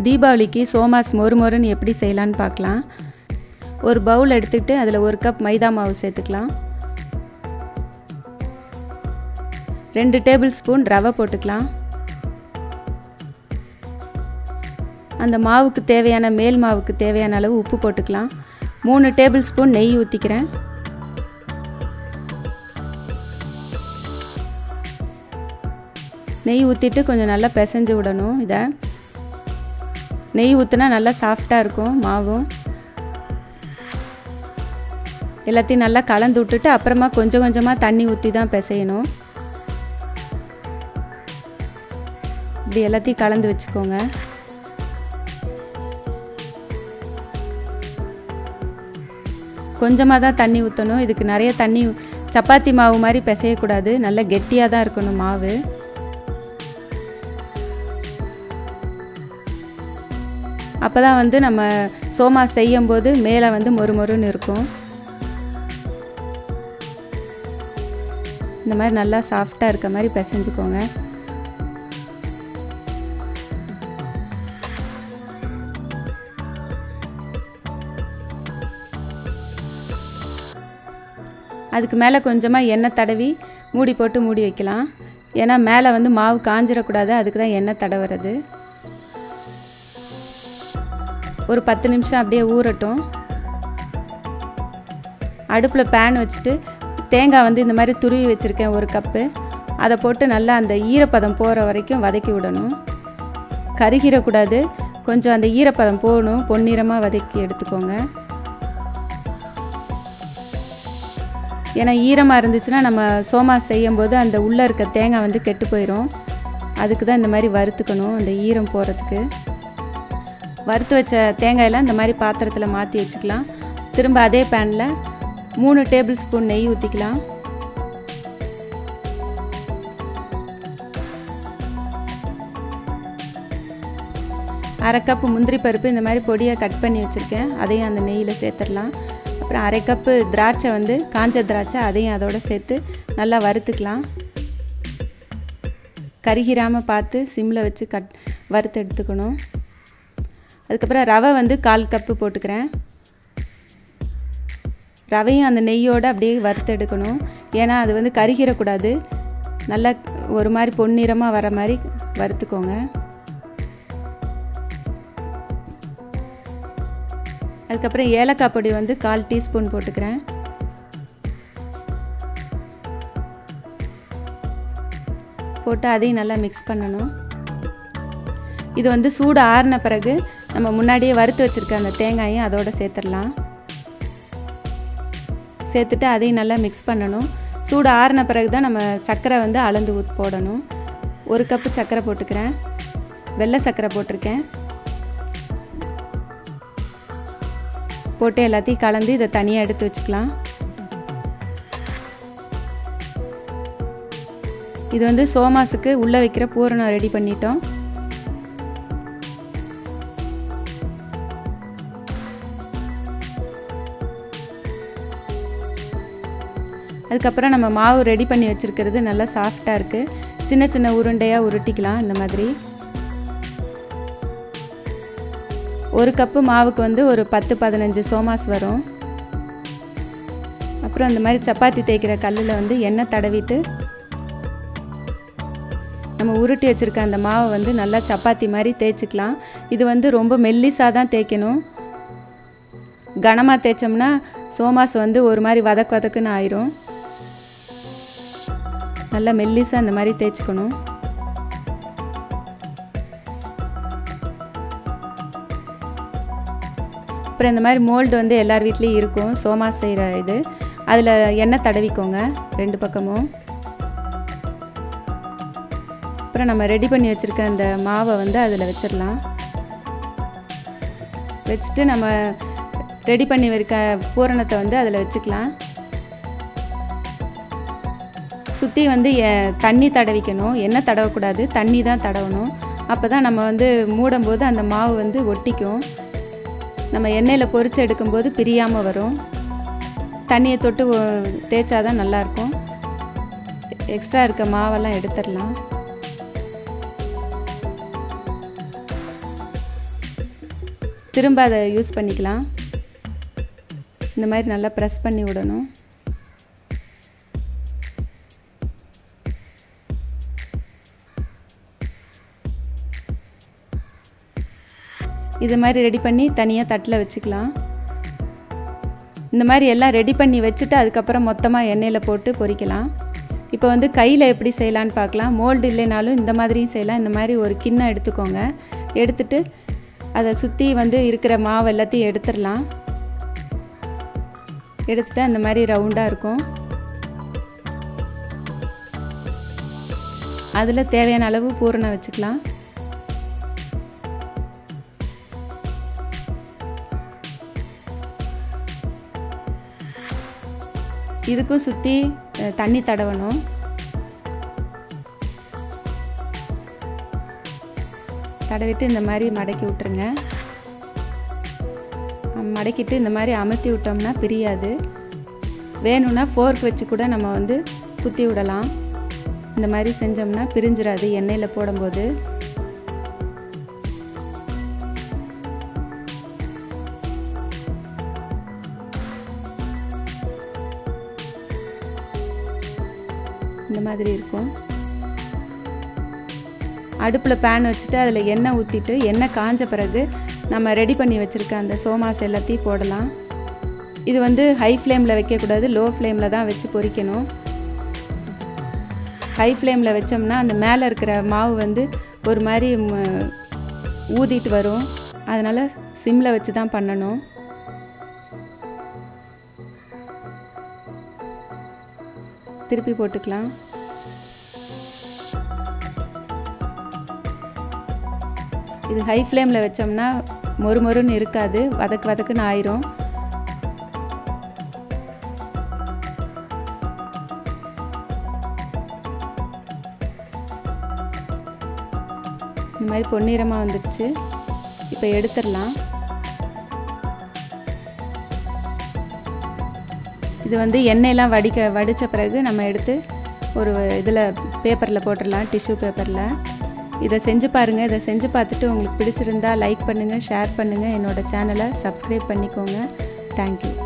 தீபாவளிக்கு சோமாஸ் மொறு மொறுன்னு எப்படி செய்யலான்னு பார்க்கலாம் ஒரு பவுல் எடுத்துக்கிட்டு அதில் ஒரு கப் மைதா மாவு சேர்த்துக்கலாம் ரெண்டு டேபிள் ஸ்பூன் ரவை போட்டுக்கலாம் அந்த மாவுக்கு தேவையான மேல் மாவுக்கு தேவையான அளவு உப்பு போட்டுக்கலாம் மூணு டேபிள் ஸ்பூன் நெய் ஊற்றிக்கிறேன் நெய் ஊற்றிட்டு கொஞ்சம் நல்லா பிசைஞ்சு விடணும் இதை நெய் ஊற்றினா நல்லா சாஃப்டாக இருக்கும் மாவும் எல்லாத்தையும் நல்லா கலந்து விட்டுட்டு அப்புறமா கொஞ்சம் கொஞ்சமாக தண்ணி ஊற்றி தான் பிசையணும் இப்படி எல்லாத்தையும் கலந்து வச்சுக்கோங்க கொஞ்சமாக தான் தண்ணி ஊற்றணும் இதுக்கு நிறைய தண்ணி சப்பாத்தி மாவு மாதிரி பிசையக்கூடாது நல்லா கெட்டியாக தான் இருக்கணும் மாவு அப்போ தான் வந்து நம்ம சோமா செய்யும்போது மேலே வந்து மொறு மொறுன்னு இருக்கும் இந்த மாதிரி நல்லா சாஃப்டாக இருக்க மாதிரி பிசைஞ்சுக்கோங்க அதுக்கு மேலே கொஞ்சமாக எண்ணெய் தடவி மூடி போட்டு மூடி வைக்கலாம் ஏன்னா மேலே வந்து மாவு காஞ்சிடக்கூடாது அதுக்கு தான் எண்ணெய் தடவுறது ஒரு பத்து நிமிஷம் அப்படியே ஊறட்டும் அடுப்பில் பேன் வச்சுட்டு தேங்காய் வந்து இந்த மாதிரி துருவி வச்சுருக்கேன் ஒரு கப்பு அதை போட்டு நல்லா அந்த ஈரப்பதம் போகிற வரைக்கும் வதக்கி விடணும் கருகிடக்கூடாது கொஞ்சம் அந்த ஈரப்பதம் போகணும் பொன்னிறமாக வதக்கி எடுத்துக்கோங்க ஏன்னா ஈரமாக இருந்துச்சுன்னா நம்ம சோமா செய்யும்போது அந்த உள்ளே இருக்க தேங்காய் வந்து கெட்டு போயிடும் அதுக்கு தான் இந்த மாதிரி வறுத்துக்கணும் அந்த ஈரம் போகிறதுக்கு வறுத்து வச்ச தேங்காயெல்லாம் இந்த மாதிரி பாத்திரத்தில் மாற்றி வச்சுக்கலாம் திரும்ப அதே பேனில் மூணு டேபிள் ஸ்பூன் நெய் ஊற்றிக்கலாம் அரை கப்பு முந்திரி பருப்பு இந்த மாதிரி பொடியை கட் பண்ணி வச்சுருக்கேன் அதையும் அந்த நெய்யில் சேர்த்துடலாம் அப்புறம் அரை கப்பு திராட்சை வந்து காஞ்ச திராட்சை அதையும் அதோடு சேர்த்து நல்லா வறுத்துக்கலாம் கருகிராமல் பார்த்து சிம்மில் வச்சு கட் வறுத்து எடுத்துக்கணும் அதுக்கப்புறம் ரவை வந்து கால் கப்பு போட்டுக்கிறேன் ரவையும் அந்த நெய்யோடு அப்படியே வறுத்து எடுக்கணும் ஏன்னா அது வந்து கருகிடக்கூடாது நல்லா ஒரு மாதிரி பொன்னிறமாக வர மாதிரி வறுத்துக்கோங்க அதுக்கப்புறம் ஏலக்காய் பொடி வந்து கால் டீஸ்பூன் போட்டுக்கிறேன் போட்டு அதையும் நல்லா மிக்ஸ் பண்ணணும் இது வந்து சூடு ஆறின பிறகு நம்ம முன்னாடியே வறுத்து வச்சுருக்க அந்த தேங்காயும் அதோடு சேர்த்துடலாம் சேர்த்துட்டு அதையும் நல்லா மிக்ஸ் பண்ணணும் சூடு ஆறின பிறகு தான் நம்ம சர்க்கரை வந்து அளந்து ஊத் போடணும் ஒரு கப்பு சர்க்கரை போட்டுக்கிறேன் வெள்ளை சர்க்கரை போட்டிருக்கேன் போட்டு எல்லாத்தையும் கலந்து இதை தனியாக எடுத்து வச்சுக்கலாம் இது வந்து சோமாஸுக்கு உள்ளே வைக்கிற பூரணம் ரெடி பண்ணிட்டோம் அதுக்கப்புறம் நம்ம மாவு ரெடி பண்ணி வச்சுருக்கிறது நல்லா சாஃப்டாக இருக்குது சின்ன சின்ன உருண்டையாக உருட்டிக்கலாம் இந்த மாதிரி ஒரு கப்பு மாவுக்கு வந்து ஒரு பத்து பதினஞ்சு சோமாஸ் வரும் அப்புறம் அந்த மாதிரி சப்பாத்தி தேய்க்கிற கல்லில் வந்து எண்ணெய் தடவிட்டு நம்ம உருட்டி வச்சுருக்க அந்த மாவை வந்து நல்லா சப்பாத்தி மாதிரி தேய்ச்சிக்கலாம் இது வந்து ரொம்ப மெல்லிஸாக தான் தேய்க்கணும் கனமாக தேய்ச்சோம்னா சோமாஸ் வந்து ஒரு மாதிரி வதக்கு வதக்குன்னு ஆயிரும் நல்லா மெல்லிஸாக அந்த மாதிரி தேய்ச்சிக்கணும் அப்புறம் இந்த மாதிரி மோல்டு வந்து எல்லார் வீட்லேயும் இருக்கும் சோமாஸ் செய்கிற இது அதில் எண்ணெய் தடவிக்கோங்க ரெண்டு பக்கமும் அப்புறம் நம்ம ரெடி பண்ணி வச்சுருக்க அந்த மாவை வந்து அதில் வச்சிடலாம் வச்சுட்டு நம்ம ரெடி பண்ணி வைக்க பூரணத்தை வந்து அதில் வச்சுக்கலாம் சுற்றி வந்து தண்ணி தடவிக்கணும் எண்ணெய் தடவக்கூடாது தண்ணி தான் தடவணும் அப்போ தான் நம்ம வந்து மூடும்போது அந்த மாவு வந்து ஒட்டிக்கும் நம்ம எண்ணெயில் பொரித்து எடுக்கும்போது பிரியாமல் வரும் தண்ணியை தொட்டு தேய்ச்சா தான் நல்லாயிருக்கும் எக்ஸ்ட்ரா இருக்க மாவெல்லாம் எடுத்துடலாம் திரும்ப அதை யூஸ் பண்ணிக்கலாம் இந்த மாதிரி நல்லா ப்ரெஸ் பண்ணி விடணும் இது மாதிரி ரெடி பண்ணி தனியாக தட்டில் வச்சுக்கலாம் இந்த மாதிரி எல்லாம் ரெடி பண்ணி வச்சுட்டு அதுக்கப்புறம் மொத்தமாக எண்ணெயில் போட்டு பொரிக்கலாம் இப்போ வந்து கையில் எப்படி செய்யலான்னு பார்க்கலாம் மோல்டு இல்லைனாலும் இந்த மாதிரியும் செய்யலாம் இந்த மாதிரி ஒரு கிண்ணம் எடுத்துக்கோங்க எடுத்துட்டு அதை சுற்றி வந்து இருக்கிற மாவு எல்லாத்தையும் எடுத்துடலாம் எடுத்துட்டு அந்த மாதிரி ரவுண்டாக இருக்கும் அதில் தேவையான அளவு பூரணம் வச்சுக்கலாம் இதுக்கும் சுற்றி தண்ணி தடவணும் தடவிட்டு இந்த மாதிரி மடக்கி விட்டுருங்க மடக்கிட்டு இந்த மாதிரி அமர்த்தி விட்டோம்னா பிரியாது வேணும்னா ஃபோர்க் வச்சு கூட நம்ம வந்து குத்தி விடலாம் இந்த மாதிரி செஞ்சோம்னா பிரிஞ்சிடாது எண்ணெயில் போடும்போது இந்த மாதிரி இருக்கும் அடுப்பில் பேன் வச்சுட்டு அதில் எண்ணெய் ஊற்றிட்டு எண்ணெய் காஞ்ச பிறகு நம்ம ரெடி பண்ணி வச்சுருக்க அந்த சோமாஸ் எல்லாத்தையும் போடலாம் இது வந்து ஹை ஃப்ளேமில் வைக்கக்கூடாது லோ ஃப்ளேமில் தான் வச்சு பொரிக்கணும் ஹை ஃப்ளேமில் வச்சோம்னா அந்த மேலே இருக்கிற மாவு வந்து ஒரு மாதிரி ஊதிட்டு வரும் அதனால் சிம்மில் வச்சு தான் பண்ணணும் திருப்பி போட்டுக்கலாம் இது ஹை ஃப்ளேமில் வச்சோம்னா மொறு மொறுன்னு இருக்காது வதக்கு வதக்குன்னு ஆயிரும் இந்த மாதிரி பொன்னிறமாக வந்துடுச்சு இப்போ எடுத்துடலாம் இது வந்து எண்ணெயெல்லாம் வடிக்க வடித்த பிறகு நம்ம எடுத்து ஒரு இதில் பேப்பரில் போட்டுடலாம் டிஷ்யூ பேப்பரில் இதை செஞ்சு பாருங்கள் இதை செஞ்சு பார்த்துட்டு உங்களுக்கு பிடிச்சிருந்தா லைக் பண்ணுங்கள் ஷேர் பண்ணுங்கள் என்னோடய சேனலை சப்ஸ்கிரைப் பண்ணிக்கோங்க தேங்க்யூ